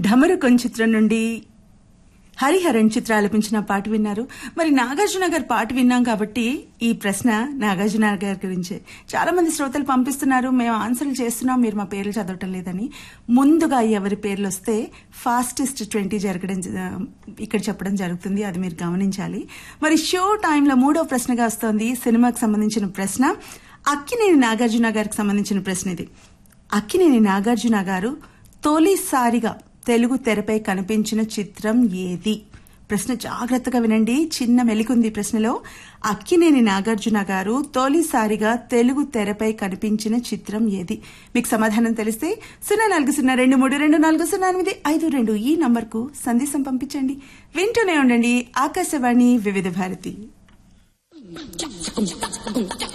ఢమరుకొన్ చిత్రం నుండి హరిహరన్ చిత్ర ఆలపించిన పాట విన్నారు మరి నాగార్జున గారి పాట విన్నాం కాబట్టి ఈ ప్రశ్న నాగార్జున గారి గురించే చాలా మంది శ్రోతలు పంపిస్తున్నారు మేము ఆన్సర్లు చేస్తున్నాం మీరు మా పేర్లు చదవటం లేదని ముందుగా ఎవరి పేర్లు వస్తే ఫాస్టెస్ట్ ట్వంటీ జరగడం జ- ఇక్కడ చెప్పడం జరుగుతుంది అది మీరు గమనించాలి మరి షో టైంలో మూడో ప్రశ్నగా వస్తోంది సినిమాకి సంబంధించిన ప్రశ్న అక్కినేని నాగార్జున గారికి సంబంధించిన ప్రశ్న ఇది అక్కినేని నాగార్జున గారు తొలిసారిగా తెలుగు తెరపై కనిపించిన చిత్రం ఏది ప్రశ్న జాగ్రత్తగా వినండి చిన్న మెలికుంది ఈ ప్రశ్నలో అక్కినేని నాగార్జున గారు తొలిసారిగా తెలుగు తెరపై కనిపించిన చిత్రం ఏది మీకు సమాధానం తెలిస్తే సున్నా నాలుగు సున్నా రెండు మూడు రెండు నాలుగు సున్నా ఎనిమిది ఐదు రెండు ఈ నంబర్కు సందేశం పంపించండి వింటూనే ఉండండి ఆకాశవాణి వివిధ భారతి